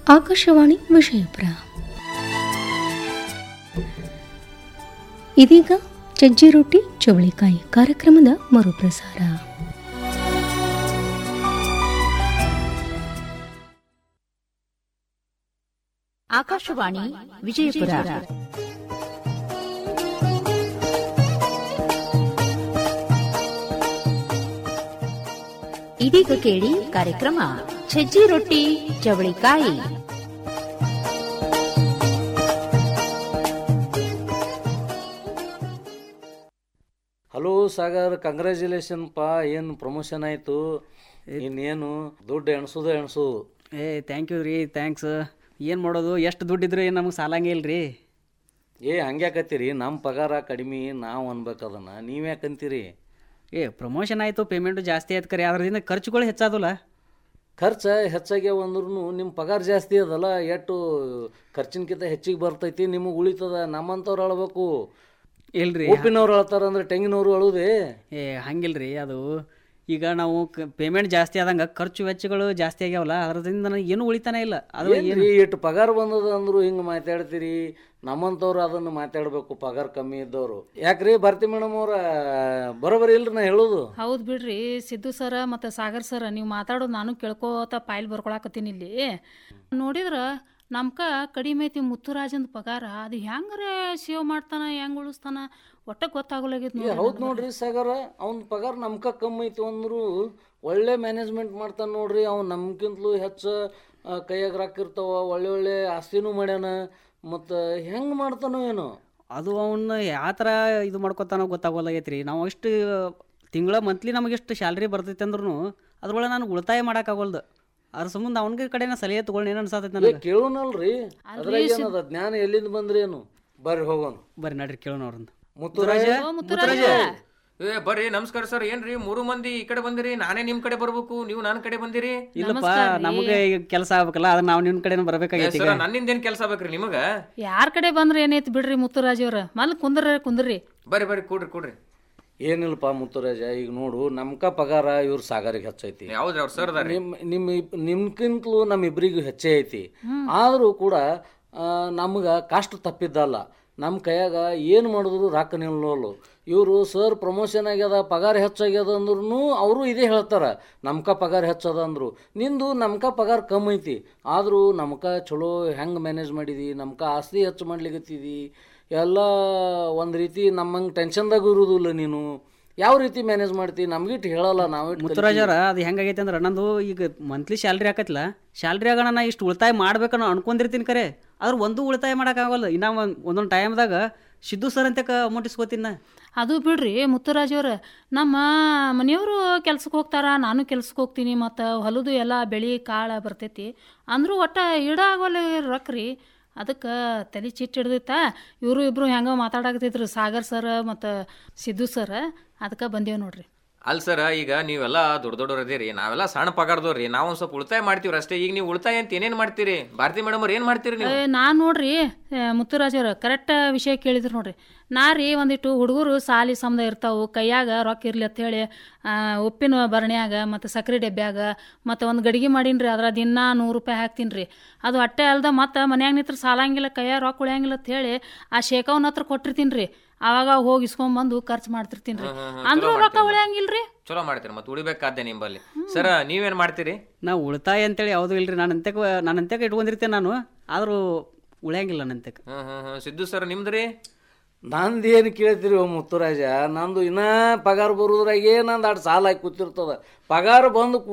ಆಕಾಶವಾಣಿ ವಿಜಯಪುರ ಇದೀಗ ಸಜ್ಜಿ ರೊಟ್ಟಿ ಚವಳಿಕಾಯಿ ಕಾರ್ಯಕ್ರಮದ ಮರುಪ್ರಸಾರ ಆಕಾಶವಾಣಿ ವಿಜಯಪುರ ಇದೀಗ ಕೇಳಿ ಕಾರ್ಯಕ್ರಮ ಸಜ್ಜಿ ರೊಟ್ಟಿ ಚವಳಿಕಾಯಿ ಹಲೋ ಸಾಗರ್ ಕಂಗ್ರ್ಯಾಚುಲೇಷನ್ ಪಾ ಏನು ಪ್ರಮೋಷನ್ ಆಯಿತು ಇನ್ನೇನು ದುಡ್ಡು ಎಣಸೋದು ಎಣಸೋದು ಏ ಥ್ಯಾಂಕ್ ಯು ರೀ ಥ್ಯಾಂಕ್ಸ್ ಏನು ಮಾಡೋದು ಎಷ್ಟು ದುಡ್ಡಿದ್ರು ಏನು ನಮಗೆ ಸಾಲಂಗೆ ಇಲ್ಲ ರೀ ಏ ಹಂಗ್ಯಾಕತ್ತೀರಿ ನಮ್ಮ ಪಗಾರ ಕಡಿಮೆ ನಾವು ಅನ್ಬೇಕು ಅದನ್ನ ನೀವ್ಯಾಕಂತೀರಿ ಏ ಪ್ರಮೋಷನ್ ಆಯಿತು ಪೇಮೆಂಟು ಜಾಸ್ತಿ ಆಯ್ತು ಕರೆ ಅದರಿಂದ ಖರ್ಚುಗಳು ಹೆಚ್ಚಾದಲ್ಲ ಖರ್ಚು ಹೆಚ್ಚಾಗ್ಯಾವ ಅಂದ್ರೂ ನಿಮ್ಮ ಪಗಾರ ಜಾಸ್ತಿ ಅದಲ್ಲ ಎಷ್ಟು ಖರ್ಚಿನಕಿಂತ ಹೆಚ್ಚಿಗೆ ಬರ್ತೈತಿ ನಿಮಗೆ ಉಳಿತದ ನಮ್ಮಂಥವ್ರು ಅಳ್ಬೇಕು ಇಲ್ರಿ ಉಪ್ಪಿನವ್ರು ಅಳ್ತಾರ ಅಂದ್ರೆ ತೆಂಗಿನವ್ರು ಅಳುದೇ ಏ ಹಂಗಿಲ್ಲ ರೀ ಅದು ಈಗ ನಾವು ಪೇಮೆಂಟ್ ಜಾಸ್ತಿ ಆದಂಗೆ ಖರ್ಚು ವೆಚ್ಚಗಳು ಜಾಸ್ತಿ ಆಗ್ಯಾವಲ್ಲ ಅದರಿಂದ ನನಗೆ ಏನೂ ಉಳಿತಾನೆ ಇಲ್ಲ ಅದು ಏನು ಏನ್ರಿ ಇಟ್ಟು ಪಗಾರ ಬಂದದ ಅಂದ್ರು ಹಿಂಗೆ ಮಾತಾಡ್ತೀರಿ ನಮ್ಮಂಥವ್ರು ಅದನ್ನು ಮಾತಾಡಬೇಕು ಪಗಾರ ಕಮ್ಮಿ ಇದ್ದವರು ಯಾಕ್ರಿ ಭಾರತಿ ಮೇಡಮ್ ಅವ್ರ ಬರೋಬರಿ ಇಲ್ರಿ ನಾ ಹೇಳೋದು ಹೌದು ಬಿಡ್ರಿ ಸಿದ್ದು ಸರ ಮತ್ತು ಸಾಗರ್ ಸರ ನೀವು ಮಾತಾಡೋದು ನಾನು ಕೇಳ್ಕೋತ ಫೈಲ್ ಬರ್ಕೊಳಕತ್ತೀನಿ ಇಲ್ಲಿ ನೋಡಿದ್ರ ನಮ್ಕ ಕಡಿಮೆ ಐತಿ ಮುತ್ತುರಾಜಂದು ಪಗಾರ ಅದು ಹೆಂಗ್ರೆ ಸೇವ್ ಮಾಡ್ತಾನ ಹೆಂಗ್ ಉಳಿಸ್ತಾನ ಒಟ್ಟ ಗೊತ್ತಾಗಲಾಗಿತ್ತು ಏ ಹೌದು ನೋಡ್ರಿ ಸಾಗರ ಅವ್ನ ಪಗಾರ ನಮ್ಕ ಕಮ್ಮಿ ಐತಿ ಅಂದ್ರು ಒಳ್ಳೆ ಮ್ಯಾನೇಜ್ಮೆಂಟ್ ಮಾಡ್ತಾನೆ ನೋಡ್ರಿ ಅವ್ನು ನಮ್ಗಿಂತಲೂ ಹೆಚ್ಚು ಆ, ಕೈಯಾಗ ರೊಕ್ಕ ಇರ್ತಾವ ಒಳ್ಳೆ ಒಳ್ಳೆ ಆಸ್ತಿನೂ ಮಾಡ್ಯಾನ ಮತ್ತು ಹೆಂಗೆ ಮಾಡ್ತಾನೋ ಏನೋ ಅದು ಅವನ್ನ ಯಾವ ಥರ ಇದು ಮಾಡ್ಕೊತಾನೋ ಗೊತ್ತಾಗೋಲಾಗೈತೆ ರೀ ನಾವು ಅಷ್ಟು ತಿಂಗಳ ಮಂತ್ಲಿ ನಮಗೆ ಎಷ್ಟು ಸ್ಯಾಲ್ರಿ ಬರ್ತೈತೆ ಅಂದ್ರೂ ಅದ್ರೊಳಗೆ ನಾನು ಉಳಿತಾಯ ಮಾಡೋಕ್ಕಾಗಲ್ದು ಅದ್ರ ಸಂಬಂಧ ಅವನಿಗೆ ಕಡೆನ ಸಲಹೆ ತೊಗೊಂಡು ಏನು ಅನ್ಸತೈತೆ ಏ ನನಗೆ ಕೇಳೋನಲ್ರಿ ಅದ್ರಾಗ ಏನದ ಜ್ಞಾನ ಎಲ್ಲಿಂದ ಬಂದ್ರಿ ಏನು ಬರ್ರಿ ಹೋಗೋಣ ಬರ್ರಿ ನಡ್ರಿ ಕೇಳೋಣ ಅವ್ರನ್ನ ಮುತ್ತುರಾಜ ಮುತ್ತುರಾಜ ಏ ಬರ್ರಿ ನಮಸ್ಕಾರ ಸರ್ ಏನ್ರಿ ಮೂರು ಮಂದಿ ಈ ಕಡೆ ಬಂದಿರಿ ನಾನೇ ನಿಮ್ ಕಡೆ ಬರ್ಬೇಕು ನೀವು ನನ್ನ ಕಡೆ ಬಂದಿರಿ ಇಲ್ಲಪ್ಪ ನಮಗೆ ಈಗ ಕೆಲಸ ಆಗ್ಬೇಕಲ್ಲ ಅದನ್ನ ನಾವು ನಿನ್ನ ಕಡೆನೂ ಬರ್ಬೇಕಾಗೈತಿ ಈಗ ಸರ್ ನನ್ನಿಂದ ಏನ್ ಕೆಲಸ ಬೇಕ್ರಿ ನಿಮಗ ಯಾರ ಕಡೆ ಬಂದ್ರೆ ಏನೈತಿ ಬಿಡ್ರಿ ಮುತ್ತುರಾಜ್ ಅವ್ರ ಮಲ್ ಕುಂದ್ರ ಕುಂದ್ರಿ ಬರ್ರಿ ಬರ್ರಿ ಕೂಡ್ರಿ ಕೂಡ್ರಿ ಏನಿಲ್ಲಪ್ಪ ಮುತ್ತುರಾಜ ಈಗ ನೋಡು ನಮ್ಕ ಪಗಾರ ಇವ್ರ ಸಾಗರಿಗೆ ಹೆಚ್ಚೈತಿ ಯಾವ್ದ್ರಿ ಅವ್ರ ಸರ್ ಅದಾರಿ ನಿಮ್ ನಿಮ್ ಇಬ್- ನಿಮ್ಗಿಂತಲೂ ನಮ್ಮಿಬ್ರಿಗೂ ಹೆಚ್ಚೇ ಐತಿ ಆದರೂ ಕೂಡ ನಮ್ಗೆ ಕಾಸ್ಟ್ ತಪ್ಪಿದ್ದಲ್ಲ ನಮ್ಮ ಕೈಯಾಗ ಏನು ಮಾಡಿದ್ರು ರೊಕ್ಕ ನಿಲ್ಲೋಲು ಇವರು ಸರ್ ಪ್ರಮೋಷನ್ ಆಗ್ಯದ ಪಗಾರ ಹೆಚ್ಚಾಗ್ಯದ ಅಂದ್ರೂ ಅವರು ಇದೇ ಹೇಳ್ತಾರೆ ನಮ್ಕ ಪಗಾರ ಹೆಚ್ಚದ ಅಂದರು ನಿಂದು ನಮ್ಕ ಪಗಾರ ಕಮ್ಮಿ ಐತಿ ಆದರೂ ನಮ್ಕ ಚಲೋ ಹೆಂಗೆ ಮ್ಯಾನೇಜ್ ಮಾಡಿದಿ ನಮ್ಕ ಆಸ್ತಿ ಹೆಚ್ಚು ಮಾಡ್ಲಿಕತ್ತಿದಿ ಎಲ್ಲ ಒಂದು ರೀತಿ ನಮ್ಮಂಗೆ ಟೆನ್ಷನ್ದಾಗ ಇರೋದಿಲ್ಲ ನೀನು ಯಾವ ರೀತಿ ಮ್ಯಾನೇಜ್ ಮಾಡ್ತಿ ನಮ್ಗಿಟ್ಟು ಹೇಳಲ್ಲ ನಾವಿಟ್ಟು ಮುತ್ತುರಾಜರ ಅದು ಹೆಂಗಾಗೈತೆ ಅಂದ್ರೆ ನಂದು ಈಗ ಮಂತ್ಲಿ ಸ್ಯಾಲ್ರಿ ಹಾಕತ್ಲ ಸ್ಯಾಲ್ರಿ ಆಗೋಣ ನಾ ಇಷ್ಟು ಉಳಿತಾಯ ಮಾಡ್ಬೇಕನ್ನೋ ಅನ್ಕೊಂಡಿರ್ತೀನಿ ಕರೆ ಆದ್ರೆ ಒಂದು ಉಳಿತಾಯ ಮಾಡೋಕ್ಕಾಗಲ್ಲ ಇನ್ನ ಒಂದು ಒಂದೊಂದು ಟೈಮ್ದಾಗ ಸಿದ್ದು ಸರ್ ಅಂತ ಅಮೌಂಟ್ ಇಸ್ಕೋತೀನಿ ನಾ ಅದು ಬಿಡ್ರಿ ಮುತ್ತುರಾಜ್ ಅವ್ರ ನಮ್ಮ ಮನೆಯವರು ಕೆಲ್ಸಕ್ಕೆ ಹೋಗ್ತಾರ ನಾನು ಕೆಲ್ಸಕ್ಕೆ ಹೋಗ್ತೀನಿ ಮತ್ತು ಹೊಲದು ಎಲ್ಲ ಬೆಳೆ ಕಾಳು ಬರ್ತೈತಿ ಅಂದರೂ ಒಟ್ಟ ಇಡ ಆಗೋಲ್ಲ ರೊಕ್ಕ ರೀ ಅದಕ್ಕೆ ತಲೆ ಚಿಟ್ಟು ಹಿಡ್ದೈತ ಇವರು ಇಬ್ಬರು ಹೆಂಗ ಮಾತಾಡಕತ್ತಿದ್ರು ಸಾಗರ್ ಸರ್ ಮತ್ತು ಸಿದ್ದು ಸರ್ ಅದಕ್ಕೆ ಬಂದೇವು ನೋಡ್ರಿ ಅಲ್ ಸರ್ ಈಗ ನೀವೆಲ್ಲ ದೊಡ್ಡ ದೊಡ್ಡವ್ರು ಅದೀರಿ ನಾವೆಲ್ಲ ಸಣ್ಣ ಪಗಾರದವ್ರಿ ನಾವು ಒಂದ್ ಸ್ವಲ್ಪ ಉಳಿತಾಯ ಮಾಡ್ತೀವ್ರಿ ಅಷ್ಟೇ ಈಗ ನೀವು ಉಳಿತಾಯ ಅಂತ ಏನೇನ್ ಮಾಡ್ತೀರಿ ಭಾರತಿ ಮೇಡಮ್ ಅವ್ರು ಏನ್ ಮಾಡ್ತೀರಿ ನೀವು ನಾನು ನೋಡ್ರಿ ಮುತ್ತುರಾಜ್ ಅವ್ರ ಕರೆಕ್ಟ್ ವಿಷಯ ಕೇಳಿದ್ರು ನೋಡ್ರಿ ನಾ ರೀ ಒಂದಿಟ್ಟು ಹುಡುಗರು ಸಾಲಿ ಸಮದ ಇರ್ತಾವು ಕೈಯಾಗ ರೊಕ್ಕ ಇರ್ಲಿ ಅಂತೇಳಿ ಆ, ಉಪ್ಪಿನ ಭರಣ್ಯಾಗ ಮತ್ತು ಸಕ್ರೆ ಡಬ್ಬ್ಯಾಗ ಮತ್ತು ಒಂದು ಗಡಿಗೆ ಮಾಡೀನಿ ಅದ್ರ ದಿನ ನೂರು ರೂಪಾಯಿ ಹಾಕ್ತೀನಿ ರೀ ಅದು ಅಟ್ಟೆ ಅಲ್ದ ಮತ್ತು ಮನ್ಯಾಗ ನಿಂತ್ರ ಸಾಲಂಗಿಲ್ಲ ಕೈಯಾಗ ರೊಕ್ಕ ಉಳಿಯಂಗಿಲ್ಲ ಅಂತ ಹೇಳಿ ಆ ಶೇಖವನ ಹತ್ರ ಕೊಟ್ಟಿರ್ತೀನಿ ರೀ ಅವಾಗ ಹೋಗಿ ಇಸ್ಕೊಂಬಂದು ಖರ್ಚು ಮಾಡ್ತಿರ್ತೀನಿ ರೀ ಅಂದ್ರೂ ರೊಕ್ಕ ಉಳಿಯಂಗಿಲ್ರಿ ಚಲೋ ಮಾಡ್ತೀರಿ ಮತ್ತೆ ಉಳಿಬೇಕಾದ್ದೆ ನಿಂಬಲ್ಲಿ ಸರ್ ನೀವೇನ್ ಮಾಡ್ತೀರಿ ನಾವು ಉಳಿತಾಯ ಅಂತೇಳಿ ಯಾವುದೂ ಇಲ್ರಿ ನಾನು ಅಂತ್ಯಕ್ಕೆ ನಾನು ಅಂತ್ಯಕ್ಕೆ ಇಟ್ಕೊಂಡಿರ್ತೇನೆ ನಾನು ಆದರೂ ಉಳಿಯಂಗಿಲ್ಲ ನನ್ನ ಅಂತ್ಯಕ್ಕೆ ಹ್ಮ್ ಹ್ಮ್ ಹ್ಮ್ ಸಿದ್ದು ಸರ್ ನಿಮ್ದ್ರಿ ನಂದು ಏನು ಕೇಳ್ತೀರಿ ಓ ಮುತ್ತುರಾಜ ನಂದು ಇನ್ನ ಪಗಾರ ಬರೋದ್ರಾಗೆ ನಂದು ಅಷ್ಟು ಸಾಲ ಹಾಕಿ ಕೂತಿರ್ತದ ಪಗಾರ ಬಂದು